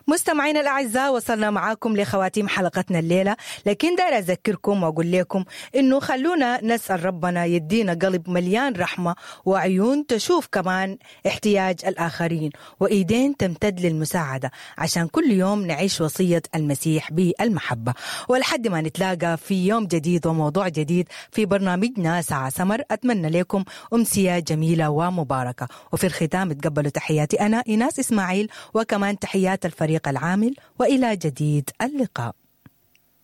مستمعينا الأعزاء وصلنا معاكم لخواتيم حلقتنا الليلة لكن داير أذكركم وأقول لكم إنه خلونا نسأل ربنا يدينا قلب مليان رحمة وعيون تشوف كمان احتياج الآخرين وإيدين تمتد للمساعدة عشان كل يوم نعيش وصية المسيح بالمحبة ولحد ما نتلاقى في يوم جديد وموضوع جديد في برنامجنا ساعة سمر أتمنى لكم أمسية جميلة ومباركة وفي الختام تقبلوا تحياتي أنا إيناس إسماعيل وكمان تحيات الفريق العامل وإلى جديد اللقاء